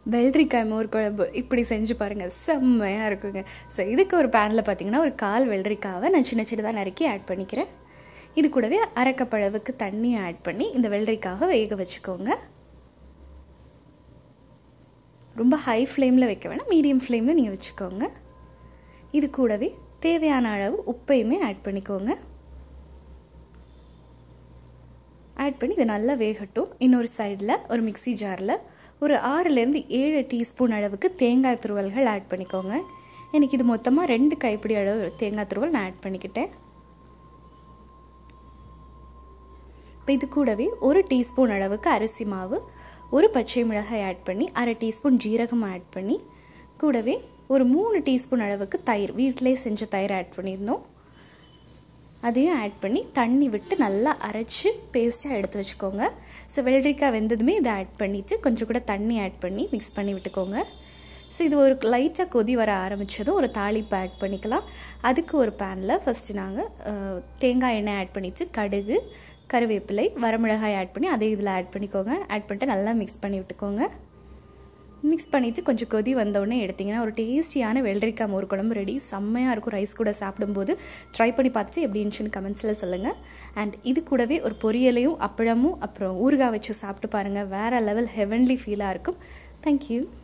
வெள்ளரிக்காய் மோர் குழம்பு இப்படி செஞ்சு பாருங்கள் செம்மையாக இருக்குங்க ஸோ இதுக்கு ஒரு பேனில் பார்த்தீங்கன்னா ஒரு கால் வெள்ளரிக்காவை நான் சின்ன சின்னதாக நறுக்கி ஆட் பண்ணிக்கிறேன் இது கூடவே அரைக்கப்பழவுக்கு தண்ணி ஆட் பண்ணி இந்த வெள்ளரிக்காவை வேக வச்சுக்கோங்க ரொம்ப ஹை ஃப்ளேமில் வைக்க வேணாம் மீடியம் ஃப்ளேமில் நீங்கள் வச்சுக்கோங்க இது கூடவே தேவையான அளவு உப்பையுமே ஆட் பண்ணிக்கோங்க ஆட் பண்ணி இதை நல்லா வேகட்டும் இன்னொரு சைடில் ஒரு மிக்சி ஜாரில் ஒரு ஆறுலேருந்து ஏழு டீஸ்பூன் அளவுக்கு தேங்காய் துருவல்கள் ஆட் பண்ணிக்கோங்க எனக்கு இது மொத்தமாக ரெண்டு கைப்பிடி அளவு தேங்காய் துருவல் நான் ஆட் பண்ணிக்கிட்டேன் இப்போ இது கூடவே ஒரு டீஸ்பூன் அளவுக்கு அரிசி மாவு ஒரு பச்சை மிளகாய் ஆட் பண்ணி அரை டீஸ்பூன் ஜீரகம் ஆட் பண்ணி கூடவே ஒரு மூணு டீஸ்பூன் அளவுக்கு தயிர் வீட்டிலே செஞ்ச தயிர் ஆட் பண்ணியிருந்தோம் அதையும் ஆட் பண்ணி தண்ணி விட்டு நல்லா அரைச்சி பேஸ்ட்டாக எடுத்து வச்சுக்கோங்க ஸோ வெள்ளரிக்காய் வெந்ததுமே இதை ஆட் பண்ணிவிட்டு கொஞ்சம் கூட தண்ணி ஆட் பண்ணி மிக்ஸ் பண்ணி விட்டுக்கோங்க ஸோ இது ஒரு லைட்டாக கொதி வர ஆரம்பித்ததும் ஒரு தாளிப்பு ஆட் பண்ணிக்கலாம் அதுக்கு ஒரு பேனில் ஃபஸ்ட்டு நாங்கள் தேங்காய் எண்ணெய் ஆட் பண்ணிவிட்டு கடுகு கருவேப்பிலை வரமிளகாய் ஆட் பண்ணி அதை இதில் ஆட் பண்ணிக்கோங்க ஆட் பண்ணிட்டு நல்லா மிக்ஸ் பண்ணி விட்டுக்கோங்க மிக்ஸ் பண்ணிவிட்டு கொஞ்சம் கொதி வந்தோடனே எடுத்திங்கன்னா ஒரு டேஸ்டியான வெள்ளரிக்காய் மோர் குழம்பு ரெடி செம்மையாக இருக்கும் ரைஸ் கூட சாப்பிடும்போது ட்ரை பண்ணி பார்த்துட்டு எப்படி இருந்துச்சுன்னு கமெண்ட்ஸில் சொல்லுங்கள் அண்ட் இது கூடவே ஒரு பொரியலையும் அப்பளமும் அப்புறம் ஊறுகாய் வச்சு சாப்பிட்டு பாருங்கள் வேறு லெவல் ஹெவன்லி ஃபீலாக இருக்கும் தேங்க்யூ